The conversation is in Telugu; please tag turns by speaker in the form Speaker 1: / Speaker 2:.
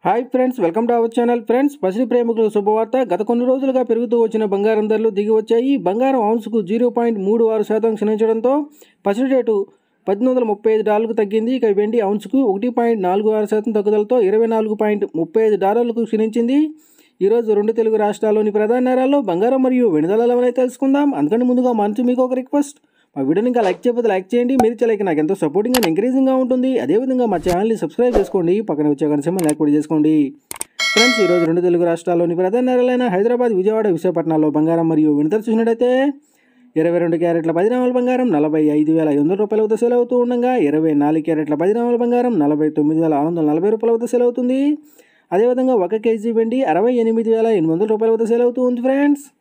Speaker 1: hi friends welcome to our channel friends పసిడి ప్రేమికులకు శుభవార్త గత కొన్ని రోజులుగా పెరుగుతూ వచ్చిన బంగారం ధరలు దిగి వచ్చాయి బంగారం ఔన్స్కు జీరో పాయింట్ మూడు ఆరు శాతం క్షీణించడంతో పసిడి రేటు పద్దెనిమిది వందల ముప్పై ఐదు డాలర్లకు తగ్గింది ఇక వెండి ఔన్స్కు ఒకటి పాయింట్ నాలుగు ఆరు శాతం తగ్గుదలతో ఇరవై నాలుగు పాయింట్ ముప్పై ఐదు డాలర్లకు క్షీణించింది ఈరోజు రెండు తెలుగు రాష్ట్రాల్లోని ప్రధాన నగరాల్లో బంగారం మరియు వెండి ధరలు ఏమైనా తెలుసుకుందాం అందుకని ముందుగా మనసు మీకు ఒక రిక్వెస్ట్ మా వీడియోని ఇంకా లైక్ చేయకపోతే లైక్ చేయండి మీరు చేయలేక నాకు ఎంతో సపోర్టింగ్ అండ్ ఎంకరేజింగ్గా ఉంటుంది అదేవిధంగా మా ఛానల్ని సబ్స్క్రైబ్ చేసుకోండి పక్కన వచ్చే కనీసం లైక్ కూడా చేసుకోండి ఫ్రెండ్స్ ఈరోజు రెండు తెలుగు రాష్ట్రాల్లోని ప్రధాన నగరాలైన హైదరాబాద్ విజయవాడ విశాఖపట్నాల్లో బంగారం మరియు వెనుదల చూసినట్టయితే ఇరవై రెండు క్యారెట్ల పది గ్రాముల బంగారం నలభై ఐదు వేల ఐదు వందల రూపాయల వద్ద సేల్ అవుతూ ఉండగా ఇరవై నాలుగు క్యారెట్ల పది గ్రాముల బంగారం నలభై తొమ్మిది వేల ఆరు వందల నలభై రూపాయల వద్ద సేల్ అవుతుంది అదేవిధంగా ఒక కేజీ వెండి అరవై ఎనిమిది వేల ఎనిమిది వందల రూపాయల వద్ద సేల్ అవుతూ ఉంది ఫ్రెండ్స్